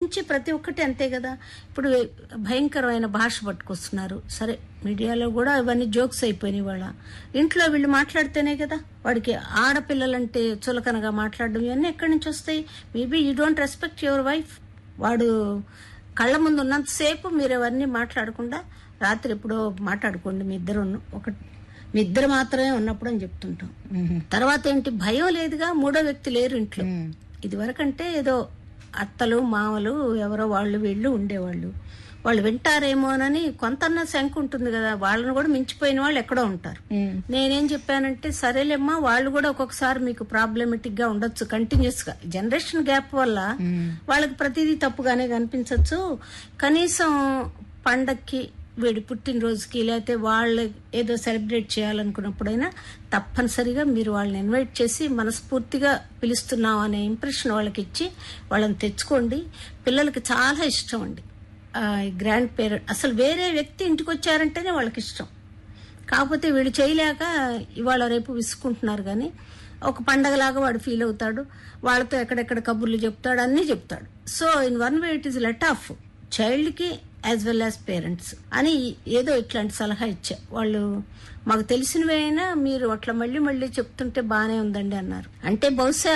నుంచి ప్రతి ఒక్కటి అంతే కదా ఇప్పుడు భయంకరమైన భాష పట్టుకొస్తున్నారు సరే మీడియాలో కూడా ఇవన్నీ జోక్స్ అయిపోయినాయి వాళ్ళ ఇంట్లో వీళ్ళు మాట్లాడితేనే కదా వాడికి ఆడపిల్లలంటే చులకనగా మాట్లాడడం ఇవన్నీ ఎక్కడి నుంచి వస్తాయి maybe you don't respect your wife వాడు కళ్ళ ముందు ఉన్నంతసేపు మీరు అవన్నీ మాట్లాడకుండా రాత్రి ఎప్పుడో మాట్లాడుకోండి మీ ఇద్దరు ఒక మీ ఇద్దరు మాత్రమే ఉన్నప్పుడు అని చెప్తుంటాం తర్వాత ఏంటి భయం లేదుగా మూడో వ్యక్తి లేరు ఇంట్లో ఇది వరకంటే ఏదో అత్తలు మామలు ఎవరో వాళ్ళు వీళ్ళు ఉండేవాళ్ళు వాళ్ళు వింటారేమోనని కొంతన్నా శంక ఉంటుంది కదా వాళ్ళని కూడా మించిపోయిన వాళ్ళు ఎక్కడో ఉంటారు నేనేం చెప్పానంటే సరేలేమ్మా వాళ్ళు కూడా ఒక్కొక్కసారి మీకు ప్రాబ్లమెటిక్ గా ఉండొచ్చు కంటిన్యూస్ గా జనరేషన్ గ్యాప్ వల్ల వాళ్ళకి ప్రతిదీ తప్పుగానే కనిపించవచ్చు కనీసం పండక్కి వీడి పుట్టినరోజుకి లేకపోతే వాళ్ళు ఏదో సెలబ్రేట్ చేయాలనుకున్నప్పుడైనా తప్పనిసరిగా మీరు వాళ్ళని ఇన్వైట్ చేసి మనస్ఫూర్తిగా పిలుస్తున్నాం అనే ఇంప్రెషన్ వాళ్ళకి ఇచ్చి వాళ్ళని తెచ్చుకోండి పిల్లలకి చాలా ఇష్టం అండి గ్రాండ్ పేరెంట్ అసలు వేరే వ్యక్తి ఇంటికి వచ్చారంటేనే వాళ్ళకి ఇష్టం కాకపోతే వీళ్ళు చేయలేక ఇవాళ రేపు విసుకుంటున్నారు కానీ ఒక పండగలాగా వాడు ఫీల్ అవుతాడు వాళ్ళతో ఎక్కడెక్కడ కబుర్లు చెప్తాడు అన్నీ చెప్తాడు so in one way it is let of చైల్డ్కి యాజ్ వెల్ యాజ్ పేరెంట్స్ అని ఏదో ఇట్లాంటి సలహా ఇచ్చా వాళ్ళు మాకు తెలిసినవి అయినా మీరు అట్లా మళ్ళీ మళ్ళీ చెప్తుంటే బాగానే ఉందండి అన్నారు అంటే బహుశా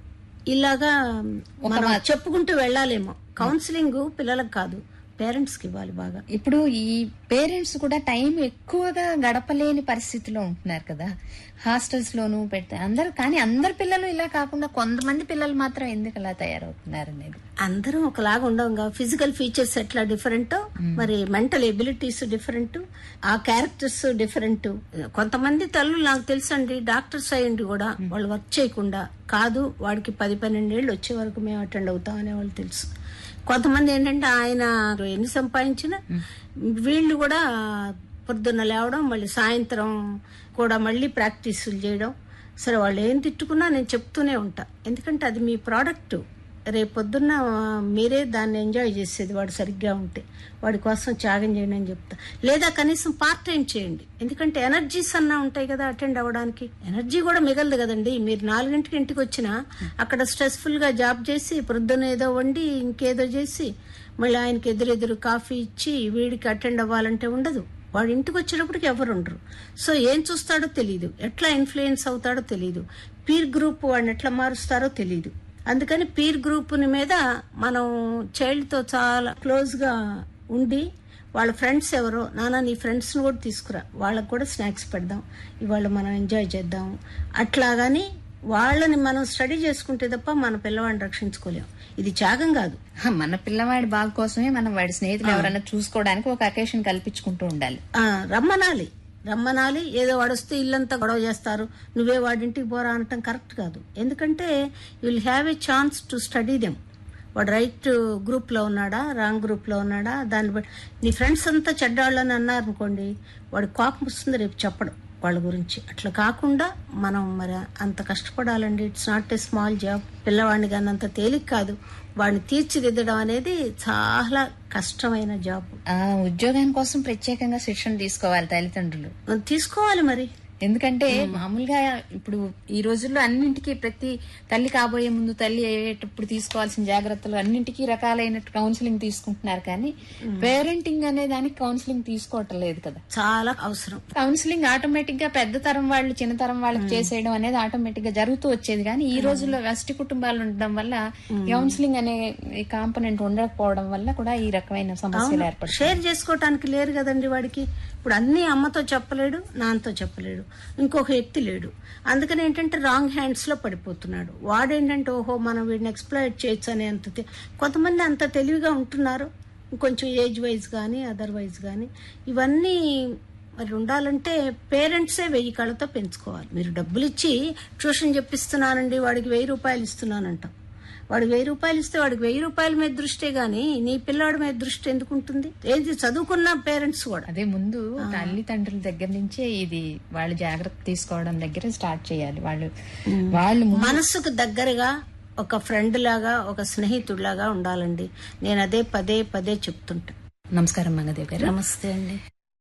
ఇలాగా మనం చెప్పుకుంటూ వెళ్ళాలేమో కౌన్సిలింగ్ పిల్లలకు కాదు పేరెంట్స్ కి ఇవ్వాలి బాగా ఇప్పుడు ఈ పేరెంట్స్ కూడా టైం ఎక్కువగా గడపలేని పరిస్థితిలో ఉంటున్నారు కదా హాస్టల్స్ లోను పెడితే అందరు కానీ అందరు పిల్లలు ఇలా కాకుండా కొంతమంది పిల్లలు మాత్రం ఎందుకు అలా తయారవుతున్నారు అనేది అందరం ఒకలాగా ఉండవుగా ఫిజికల్ ఫీచర్స్ ఎట్లా డిఫరెంట్ మరి మెంటల్ ఎబిలిటీస్ డిఫరెంట్ ఆ క్యారెక్టర్స్ డిఫరెంట్ కొంతమంది తల్లులు నాకు తెలుసండి డాక్టర్స్ అయ్యండి కూడా వాళ్ళు వర్క్ చేయకుండా కాదు వాడికి పది పన్నెండేళ్ళు వచ్చే వరకు మేము అటెండ్ అవుతాం అనే వాళ్ళు తెలుసు కొంతమంది ఏంటంటే ఆయన ఎన్ని సంపాదించినా వీళ్ళు కూడా పొద్దున్న లేవడం మళ్ళీ సాయంత్రం కూడా మళ్ళీ ప్రాక్టీసులు చేయడం సరే వాళ్ళు ఏం తిట్టుకున్నా నేను చెప్తూనే ఉంటా ఎందుకంటే అది మీ ప్రోడక్ట్ రేపు పొద్దున్న మీరే దాన్ని ఎంజాయ్ చేసేది వాడు సరిగ్గా ఉంటే వాడి కోసం త్యాగం చేయండి అని చెప్తా లేదా కనీసం పార్ట్ టైం చేయండి ఎందుకంటే ఎనర్జీస్ అన్నా ఉంటాయి కదా అటెండ్ అవ్వడానికి ఎనర్జీ కూడా మిగలదు కదండి మీరు నాలుగింటికి ఇంటికి వచ్చినా అక్కడ స్ట్రెస్ఫుల్ గా జాబ్ చేసి పొద్దున్న ఏదో వండి ఇంకేదో చేసి మళ్ళీ ఆయనకి ఎదురెదురు కాఫీ ఇచ్చి వీడికి అటెండ్ అవ్వాలంటే ఉండదు వాడు ఇంటికి వచ్చేటప్పటికి ఎవరు ఉండరు సో ఏం చూస్తాడో తెలియదు ఎట్లా ఇన్ఫ్లుయెన్స్ అవుతాడో తెలియదు పీర్ గ్రూప్ వాడిని ఎట్లా మారుస్తారో తెలియదు అందుకని పీర్ గ్రూప్ని మీద మనం చైల్డ్తో చాలా క్లోజ్గా ఉండి వాళ్ళ ఫ్రెండ్స్ ఎవరో నాన్న నీ ఫ్రెండ్స్ని కూడా తీసుకురా వాళ్ళకు కూడా స్నాక్స్ పెడదాం ఇవాళ మనం ఎంజాయ్ చేద్దాం అట్లాగని వాళ్ళని మనం స్టడీ చేసుకుంటే తప్ప మన పిల్లవాడిని రక్షించుకోలేం ఇది త్యాగం కాదు హ, మన పిల్లవాడి బాగు కోసమే మనం వాడి స్నేహితులు ఎవరైనా చూసుకోవడానికి ఒక అకేషన్ కల్పించుకుంటూ ఉండాలి ఆ, రమ్మనాలి రమ్మనాలి ఏదో వాడొస్తే ఇల్లంతా గొడవ చేస్తారు నువ్వే వాడింటికి పోరా అనటం కరెక్ట్ కాదు ఎందుకంటే will have a chance to study them వాడు రైట్ గ్రూప్లో ఉన్నాడా రాంగ్ గ్రూప్లో ఉన్నాడా దాన్ని బట్టి నీ ఫ్రెండ్స్ అంతా చెడ్డాళ్ళని అన్నారు అనుకోండి వాడి కోపం వస్తుంది రేపు చెప్పడం వాళ్ళ గురించి అట్లా కాకుండా మనం మరి అంత కష్టపడాలండి it's not a small job పిల్లవాడిని కానీ అంత తేలిక కాదు వాడిని తీర్చిదిద్దడం అనేది చాలా కష్టమైన జాబ్ ఆ ఉద్యోగం కోసం ప్రత్యేకంగా శిక్షణ తీసుకోవాలి తల్లిదండ్రులు తీసుకోవాలి మరి ఎందుకంటే మామూలుగా ఇప్పుడు ఈ రోజుల్లో అన్నింటికి ప్రతి తల్లి కాబోయే ముందు తల్లి అయ్యేటప్పుడు తీసుకోవాల్సిన జాగ్రత్తలు అన్నింటికి రకాలైన కౌన్సిలింగ్ తీసుకుంటున్నారు కానీ పేరెంటింగ్ అనే దానికి కౌన్సిలింగ్ తీసుకోవటం లేదు కదా చాలా అవసరం కౌన్సిలింగ్ ఆటోమేటిక్ గా పెద్ద తరం వాళ్ళు చిన్న తరం వాళ్ళకి చేసేయడం అనేది ఆటోమేటిక్ గా జరుగుతూ వచ్చేది కానీ ఈ రోజుల్లో వెస్ట్ కుటుంబాలు ఉండడం వల్ల కౌన్సిలింగ్ అనే కాంపనెంట్ ఉండకపోవడం వల్ల కూడా ఈ రకమైన సమస్యలు ఏర్పడుతాయి షేర్ చేసుకోవటానికి లేరు కదండి వాడికి ఇప్పుడు అన్ని అమ్మతో చెప్పలేడు నాన్నతో చెప్పలేడు ఇంకొక వ్యక్తి లేడు అందుకని ఏంటంటే రాంగ్ హ్యాండ్స్ లో పడిపోతున్నాడు వాడేంటంటే ఓహో మనం వీడిని ఎక్స్ప్లోయిట్ చేయొచ్చు అనే అంత తె- కొంతమంది అంత తెలివిగా ఉంటున్నారు కొంచెం ఏజ్ వైజ్ కానీ అదర్వైజ్ కానీ ఇవన్నీ మరి ఉండాలంటే పేరెంట్సే వెయ్యి కళ్ళతో పెంచుకోవాలి మీరు డబ్బులు ఇచ్చి ట్యూషన్ చెప్పిస్తున్నానండి వాడికి వెయ్యి రూపాయలు ఇస్తున్నానంటాం వాడు వెయ్యి రూపాయలు ఇస్తే వాడికి వెయ్యి రూపాయల మీద దృష్టే గాని నీ పిల్లాడి మీద దృష్టి ఎందుకు ఉంటుంది ఏది చదువుకున్న పేరెంట్స్ కూడా అదే ముందు తల్లిదండ్రుల దగ్గర నుంచే ఇది వాళ్ళు జాగ్రత్త తీసుకోవడం దగ్గర స్టార్ట్ చేయాలి వాళ్ళు వాళ్ళు ముందు మనసుకు దగ్గరగా ఒక ఫ్రెండ్ లాగా ఒక స్నేహితుడిలాగా ఉండాలండి నేను అదే పదే పదే చెప్తుంటా నమస్కారం మంగదేవ్ గారు నమస్తే అండి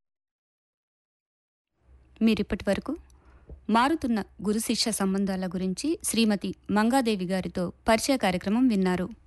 మీరిప్పటి వరకు మారుతున్న గురు శిష్య సంబంధాల గురించి శ్రీమతి మంగాదేవి గారితో పరిచయ కార్యక్రమం విన్నారు